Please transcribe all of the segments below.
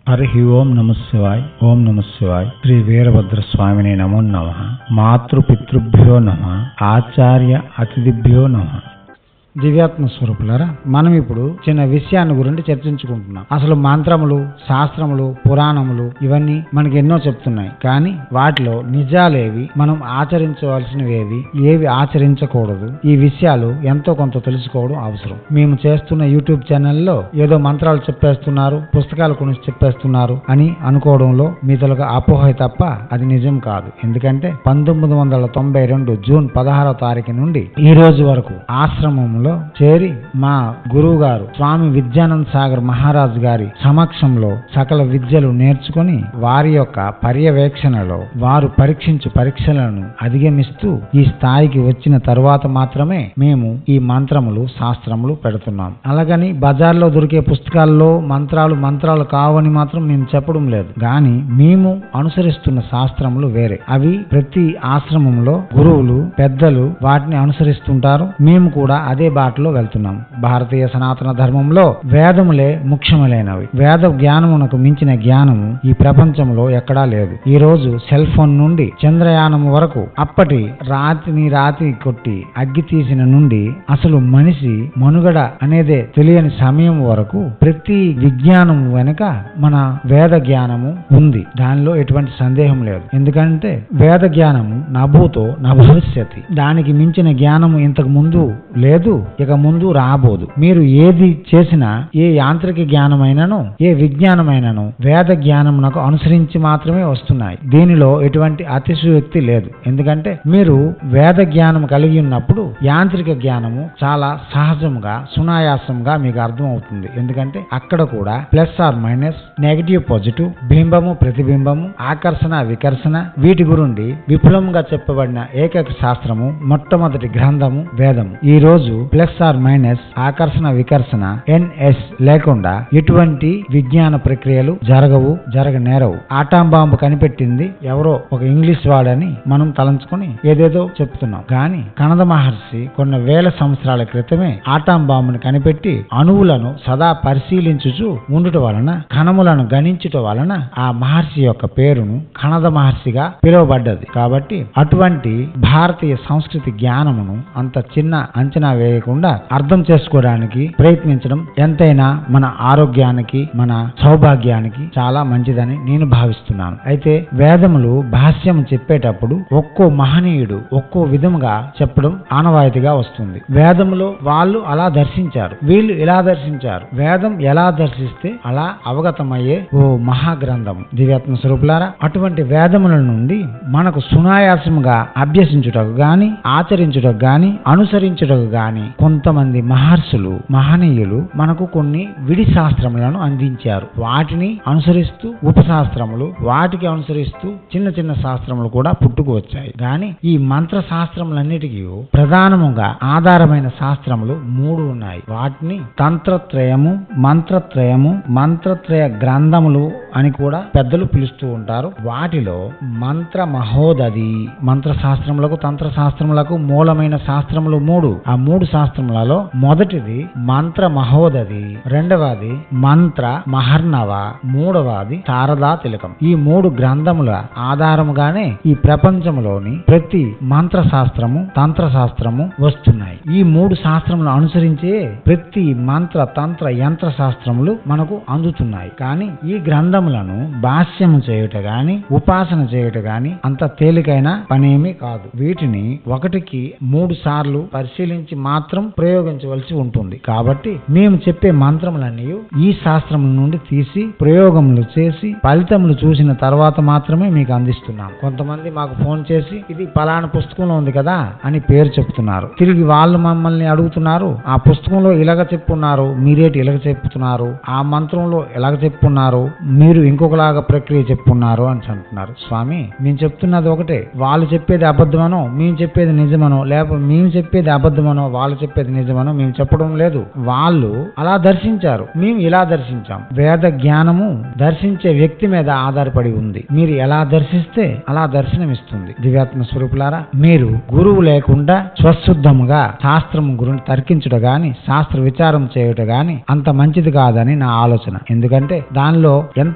హరి ఓం నమ శివాయ్ ఓం నమ శివాయ్ శ్రీ వీరభద్ర స్వామిని నమో నమ మాతృపితృభ్యో నమ ఆచార్య అతిథిభ్యో నమ దివ్యాత్మ స్వరూపులారా మనం ఇప్పుడు చిన్న విషయాన్ని గురించి చర్చించుకుంటున్నాం అసలు మంత్రములు శాస్త్రములు పురాణములు ఇవన్నీ మనకి ఎన్నో చెప్తున్నాయి కానీ వాటిలో నిజాలేవి మనం ఆచరించవలసినవి ఏవి ఏవి ఆచరించకూడదు ఈ విషయాలు ఎంతో కొంత తెలుసుకోవడం అవసరం మేము చేస్తున్న యూట్యూబ్ ఛానల్లో ఏదో మంత్రాలు చెప్పేస్తున్నారు పుస్తకాలు కొని చెప్పేస్తున్నారు అని అనుకోవడంలో మీతలకు అపోహ తప్ప అది నిజం కాదు ఎందుకంటే పంతొమ్మిది వందల తొంభై రెండు జూన్ పదహారవ తారీఖు నుండి ఈ రోజు వరకు ఆశ్రమంలో చేరి మా గురువు గారు స్వామి విద్యానంద సాగర్ మహారాజ్ గారి సమక్షంలో సకల విద్యలు నేర్చుకొని వారి యొక్క పర్యవేక్షణలో వారు పరీక్షించు పరీక్షలను అధిగమిస్తూ ఈ స్థాయికి వచ్చిన తరువాత మాత్రమే మేము ఈ మంత్రములు శాస్త్రములు పెడుతున్నాం అలాగని బజార్లో దొరికే పుస్తకాల్లో మంత్రాలు మంత్రాలు కావని మాత్రం మేము చెప్పడం లేదు కానీ మేము అనుసరిస్తున్న శాస్త్రములు వేరే అవి ప్రతి ఆశ్రమంలో గురువులు పెద్దలు వాటిని అనుసరిస్తుంటారు మేము కూడా అదే బాటలో వెళ్తున్నాం భారతీయ సనాతన ధర్మంలో వేదములే ముఖ్యములైనవి వేద జ్ఞానమునకు మించిన జ్ఞానము ఈ ప్రపంచంలో ఎక్కడా లేదు ఈ రోజు సెల్ ఫోన్ నుండి చంద్రయానం వరకు అప్పటి రాతిని రాతి కొట్టి అగ్గి తీసిన నుండి అసలు మనిషి మనుగడ అనేదే తెలియని సమయం వరకు ప్రతి విజ్ఞానం వెనుక మన వేద జ్ఞానము ఉంది దానిలో ఎటువంటి సందేహం లేదు ఎందుకంటే వేద జ్ఞానము నభూతో నభవిష్యతి దానికి మించిన జ్ఞానము ఇంతకు ముందు లేదు ఇక ముందు రాబోదు మీరు ఏది చేసినా ఏ యాంత్రిక జ్ఞానమైనను ఏ విజ్ఞానమైనను వేద జ్ఞానమునకు అనుసరించి మాత్రమే వస్తున్నాయి దీనిలో ఎటువంటి అతిశయోక్తి లేదు ఎందుకంటే మీరు వేద జ్ఞానం కలిగి ఉన్నప్పుడు యాంత్రిక జ్ఞానము చాలా సహజంగా సునాయాసంగా మీకు అర్థమవుతుంది ఎందుకంటే అక్కడ కూడా plus or minus negative positive బింబము ప్రతిబింబము ఆకర్షణ వికర్షణ వీటి గురించి విపులంగా చెప్పబడిన ఏకైక శాస్త్రము మొట్టమొదటి గ్రంథము వేదము ఈ రోజు ప్లస్ ఆర్ మైనస్ ఆకర్షణ వికర్షణ ఎన్ఎస్ లేకుండా ఎటువంటి విజ్ఞాన ప్రక్రియలు జరగవు జరగనేరవు ఆటాం బాంబు కనిపెట్టింది ఎవరో ఒక ఇంగ్లీష్ వాడని మనం తలంచుకొని ఏదేదో చెప్తున్నాం కానీ కణద మహర్షి కొన్ని వేల సంవత్సరాల క్రితమే ఆటాం బాంబును కనిపెట్టి అణువులను సదా పరిశీలించుచు ఉండుట వలన కణములను గణించుట వలన ఆ మహర్షి యొక్క పేరును కణద మహర్షిగా పిలువబడ్డది కాబట్టి అటువంటి భారతీయ సంస్కృతి జ్ఞానమును అంత చిన్న అంచనా వేయకుండా అర్థం చేసుకోవడానికి ప్రయత్నించడం ఎంతైనా మన ఆరోగ్యానికి మన సౌభాగ్యానికి చాలా మంచిదని నేను భావిస్తున్నాను అయితే వేదములు భాష్యం చెప్పేటప్పుడు ఒక్కో మహనీయుడు ఒక్కో విధముగా చెప్పడం ఆనవాయితీగా వస్తుంది వేదములో వాళ్ళు అలా దర్శించారు వీళ్ళు ఇలా దర్శించారు వేదం ఎలా దర్శిస్తే అలా అవగతమయ్యే ఓ మహాగ్రంథం దివ్యాత్మ స్వరూపులారా అటువంటి వేదముల నుండి మనకు సునాయాసముగా అభ్యసించుటకు గాని ఆచరించుటకు గాని అనుసరించుటకు గాని కొంతమంది మహర్షులు మహనీయులు మనకు కొన్ని విడి శాస్త్రములను అందించారు వాటిని అనుసరిస్తూ ఉపశాస్త్రములు వాటికి అనుసరిస్తూ చిన్న చిన్న శాస్త్రములు కూడా పుట్టుకు వచ్చాయి కానీ ఈ మంత్ర శాస్త్రములన్నిటికీ ప్రధానముగా ఆధారమైన శాస్త్రములు మూడు ఉన్నాయి వాటిని తంత్రత్రయము మంత్రత్రయము మంత్రత్రయ గ్రంథములు అని కూడా పెద్దలు పిలుస్తూ ఉంటారు వాటిలో మంత్ర మహోదది మంత్ర శాస్త్రములకు తంత్ర శాస్త్రములకు మూలమైన శాస్త్రములు మూడు ఆ మూడు శాస్త్రములలో మొదటిది మంత్ర మహోదది రెండవది మంత్ర మహర్నవ మూడవది శారదా తిలకం ఈ మూడు గ్రంథముల ఆధారముగానే ఈ ప్రపంచంలోని ప్రతి మంత్ర శాస్త్రము తంత్ర శాస్త్రము వస్తున్నాయి ఈ మూడు శాస్త్రములను అనుసరించే ప్రతి మంత్ర తంత్ర యంత్ర శాస్త్రములు మనకు అందుతున్నాయి కానీ ఈ గ్రంథములను భాష్యము చేయుట గాని ఉపాసన చేయుట గాని అంత తేలికైన పనేమీ కాదు వీటిని ఒకటికి మూడు సార్లు పరిశీలించి మాత్రం ప్రయోగించవలసి ఉంటుంది కాబట్టి మేము చెప్పే మంత్రములన్నీ ఈ శాస్త్రముల నుండి తీసి ప్రయోగములు చేసి ఫలితములు చూసిన తర్వాత మాత్రమే మీకు అందిస్తున్నాం కొంతమంది మాకు ఫోన్ చేసి ఇది పలానా పుస్తకంలో ఉంది కదా అని పేరు చెప్తున్నారు తిరిగి వాళ్ళు మమ్మల్ని అడుగుతున్నారు ఆ పుస్తకంలో ఇలాగ చెప్పున్నారు మీరేటి ఇలాగ చెప్తున్నారు ఆ మంత్రంలో ఎలాగ చెప్పున్నారు మీరు ఇంకొకలాగా ప్రక్రియ చెప్పున్నారు అని అంటున్నారు స్వామి మేము చెప్తున్నది ఒకటే వాళ్ళు చెప్పేది అబద్ధమనో మేము చెప్పేది నిజమనో లేకపోతే మేము చెప్పేది అబద్ధమనో వాళ్ళు చెప్పేది నిజమనో మేము చెప్పడం లేదు వాళ్ళు అలా దర్శించారు మేము ఇలా దర్శించాం వేద జ్ఞానము దర్శించే వ్యక్తి మీద ఆధారపడి ఉంది మీరు ఎలా దర్శిస్తే అలా దర్శనమిస్తుంది దివ్యాత్మ స్వరూపులారా మీరు గురువు లేకుండా స్వశుద్ధముగా శాస్త్రము గురించి తర్కించుట గాని శాస్త్ర విచారం చేయుట గాని అంత మంచిది కాదని నా ఆలోచన ఎందుకంటే దానిలో ఎంత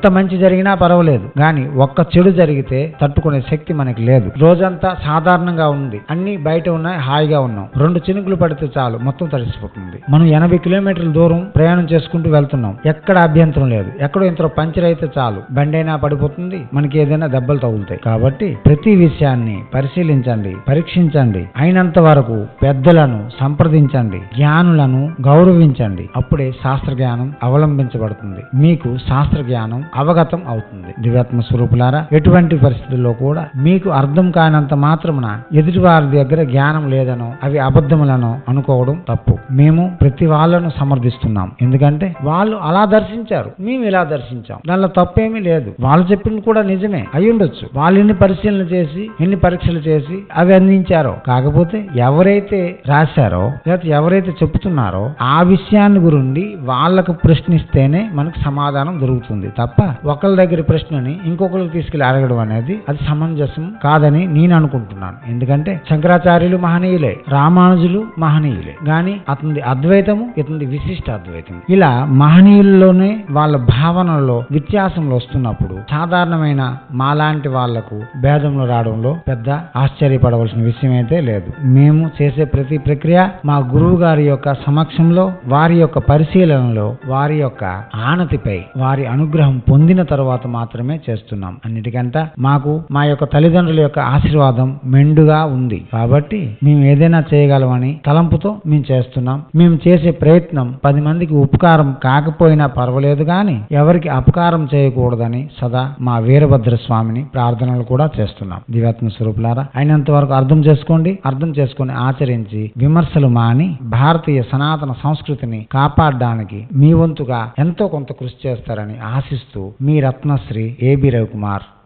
ఎంత మంచి జరిగినా పర్వాలేదు కానీ ఒక్క చెడు జరిగితే తట్టుకునే శక్తి మనకి లేదు రోజంతా సాధారణంగా ఉంది అన్ని బయట ఉన్నాయి హాయిగా ఉన్నాం రెండు చినుకులు పడితే చాలు మొత్తం తడిసిపోతుంది మనం ఎనభై కిలోమీటర్ల దూరం ప్రయాణం చేసుకుంటూ వెళ్తున్నాం ఎక్కడ అభ్యంతరం లేదు ఎక్కడో ఇంత పంచర్ అయితే చాలు బండి అయినా పడిపోతుంది మనకి ఏదైనా దెబ్బలు తగులుతాయి కాబట్టి ప్రతి విషయాన్ని పరిశీలించండి పరీక్షించండి అయినంత వరకు పెద్దలను సంప్రదించండి జ్ఞానులను గౌరవించండి అప్పుడే శాస్త్ర జ్ఞానం అవలంబించబడుతుంది మీకు శాస్త్ర జ్ఞానం అవగతం అవుతుంది దివ్యాత్మ స్వరూపులారా ఎటువంటి పరిస్థితుల్లో కూడా మీకు అర్థం కానంత మాత్రమున ఎదుటి వారి దగ్గర జ్ఞానం లేదనో అవి అబద్ధములనో అనుకోవడం తప్పు మేము ప్రతి వాళ్ళను సమర్థిస్తున్నాం ఎందుకంటే వాళ్ళు అలా దర్శించారు మేము ఇలా దర్శించాం దానిలో తప్పేమీ లేదు వాళ్ళు చెప్పింది కూడా నిజమే అయి ఉండొచ్చు వాళ్ళు ఎన్ని పరిశీలన చేసి ఎన్ని పరీక్షలు చేసి అవి అందించారో కాకపోతే ఎవరైతే రాశారో లేకపోతే ఎవరైతే చెప్తున్నారో ఆ విషయాన్ని గురించి వాళ్ళకు ప్రశ్నిస్తేనే మనకు సమాధానం దొరుకుతుంది తప్ప ఒకళ్ళ దగ్గర ప్రశ్నని ఇంకొకరికి తీసుకెళ్లి అడగడం అనేది అది సమంజసం కాదని నేను అనుకుంటున్నాను ఎందుకంటే శంకరాచార్యులు మహనీయులే రామానుజులు మహనీయులే గాని అతనిది అద్వైతము ఇతనిది విశిష్ట అద్వైతం ఇలా మహనీయుల్లోనే వాళ్ళ భావనలో వ్యత్యాసంలో వస్తున్నప్పుడు సాధారణమైన మాలాంటి వాళ్లకు భేదంలో రావడంలో పెద్ద ఆశ్చర్యపడవలసిన విషయం అయితే లేదు మేము చేసే ప్రతి ప్రక్రియ మా గురువు గారి యొక్క సమక్షంలో వారి యొక్క పరిశీలనలో వారి యొక్క ఆనతిపై వారి అనుగ్రహం పొందిన తరువాత మాత్రమే చేస్తున్నాం అన్నిటికంట మాకు మా యొక్క తల్లిదండ్రుల యొక్క ఆశీర్వాదం మెండుగా ఉంది కాబట్టి మేము ఏదైనా చేయగలమని తలంపుతో మేము చేస్తున్నాం మేము చేసే ప్రయత్నం పది మందికి ఉపకారం కాకపోయినా పర్వాలేదు కానీ ఎవరికి అపకారం చేయకూడదని సదా మా వీరభద్ర స్వామిని ప్రార్థనలు కూడా చేస్తున్నాం దివ్యాత్మ స్వరూపులారా అయినంత వరకు అర్థం చేసుకోండి అర్థం చేసుకొని ఆచరించి విమర్శలు మాని భారతీయ సనాతన సంస్కృతిని కాపాడడానికి మీ వంతుగా ఎంతో కొంత కృషి చేస్తారని ఆశిస్తూ మీ రత్నశ్రీ ఏబి రవికుమార్